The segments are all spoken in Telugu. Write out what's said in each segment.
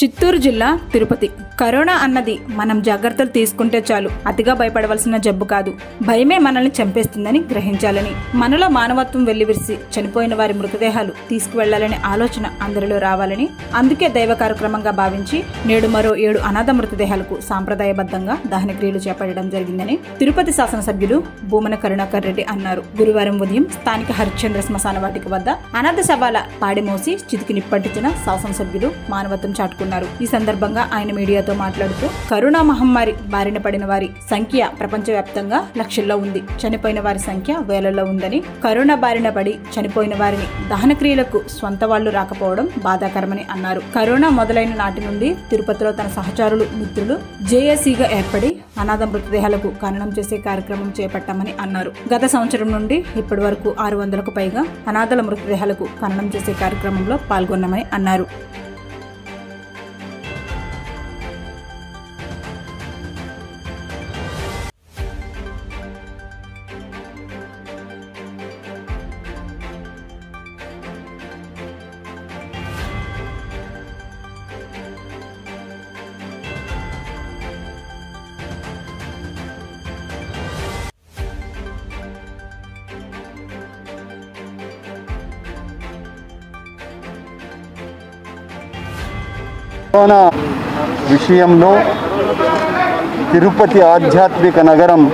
చిత్తూరు జిల్లా తిరుపతి కరోనా అన్నది మనం జాగ్రత్తలు తీసుకుంటే చాలు అతిగా భయపడవలసిన జబ్బు కాదు భయమే మనల్ని చంపేస్తుందని గ్రహించాలని మనలో మానవత్వం వెల్లివిరిసి చనిపోయిన వారి మృతదేహాలు తీసుకువెళ్లాలనే ఆలోచన అందరిలో రావాలని అందుకే దైవ కార్యక్రమంగా భావించి నేడు మరో ఏడు అనాథ మృతదేహాలకు సాంప్రదాయబద్ధంగా దహనక్రియలు చేపట్టడం జరిగిందని తిరుపతి శాసనసభ్యులు భూమన కరుణాకర్ రెడ్డి అన్నారు గురువారం ఉదయం స్థానిక హరిశ్చంద్ర శ్మశాన వాటిక వద్ద అనాథ శవాల పాడిమోసి చితికి నిప్పట్టించిన శాసనసభ్యులు మానవత్వం చాటుకున్నారు ఈ సందర్భంగా ఆయన మీడియాతో మాట్లాడుతూ కరోనా మహమ్మారి బారిన పడిన వారి సంఖ్య ప్రపంచవ్యాప్తంగా లక్షల్లో ఉంది చనిపోయిన వారి సంఖ్య వేలల్లో ఉందని కరోనా బారిన పడి చనిపోయిన వారిని దహన క్రియలకు స్వంత వాళ్లు రాకపోవడం బాధాకరమని అన్నారు కరోనా మొదలైన నాటి నుండి తిరుపతిలో తన సహచారులు మిత్రులు జేఏసీగా ఏర్పడి అనాథ మృతదేహాలకు ఖననం చేసే కార్యక్రమం చేపట్టామని అన్నారు గత సంవత్సరం నుండి ఇప్పటి వరకు ఆరు వందలకు పైగా అనాథల మృతదేహాలకు ఖననం చేసే కార్యక్రమంలో పాల్గొన్నామని అన్నారు కరోనా విషయంలో తిరుపతి ఆధ్యాత్మిక నగరం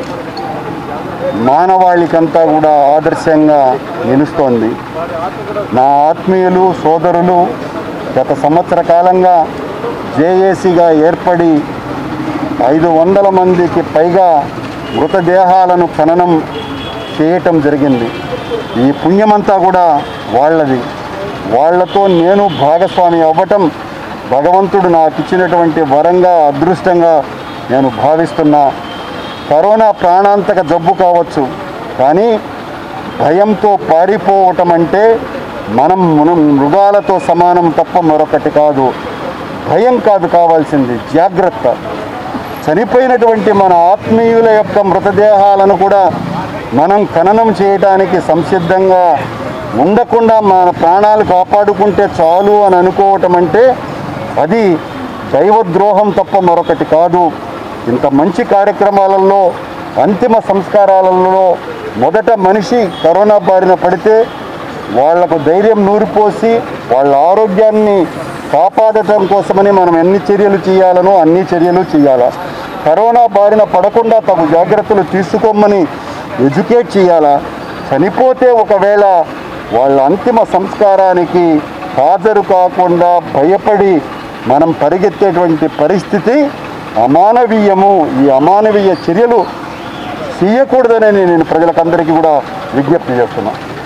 మానవాళికంతా కూడా ఆదర్శంగా నిలుస్తోంది నా ఆత్మీయులు సోదరులు గత సంవత్సర కాలంగా జేఏసీగా ఏర్పడి ఐదు వందల మందికి పైగా మృతదేహాలను ఖననం చేయటం జరిగింది ఈ పుణ్యమంతా కూడా వాళ్ళది వాళ్ళతో నేను భాగస్వామి అవ్వటం భగవంతుడు నాకు ఇచ్చినటువంటి వరంగా అదృష్టంగా నేను భావిస్తున్నా కరోనా ప్రాణాంతక జబ్బు కావచ్చు కానీ భయంతో పారిపోవటం అంటే మనం మనం మృగాలతో సమానం తప్ప మరొకటి కాదు భయం కాదు కావాల్సింది జాగ్రత్త చనిపోయినటువంటి మన ఆత్మీయుల యొక్క మృతదేహాలను కూడా మనం ఖననం చేయడానికి సంసిద్ధంగా ఉండకుండా మన ప్రాణాలు కాపాడుకుంటే చాలు అని అనుకోవటం అంటే అది దైవద్రోహం తప్ప మరొకటి కాదు ఇంత మంచి కార్యక్రమాలలో అంతిమ సంస్కారాలలో మొదట మనిషి కరోనా బారిన పడితే వాళ్లకు ధైర్యం నూరిపోసి వాళ్ళ ఆరోగ్యాన్ని కాపాడటం కోసమని మనం ఎన్ని చర్యలు చేయాలనో అన్ని చర్యలు చేయాలా కరోనా బారిన పడకుండా తగు జాగ్రత్తలు తీసుకోమని ఎడ్యుకేట్ చేయాలా చనిపోతే ఒకవేళ వాళ్ళ అంతిమ సంస్కారానికి హాజరు కాకుండా భయపడి మనం పరిగెత్తేటువంటి పరిస్థితి అమానవీయము ఈ అమానవీయ చర్యలు చేయకూడదని నేను ప్రజలకందరికీ కూడా విజ్ఞప్తి చేస్తున్నాను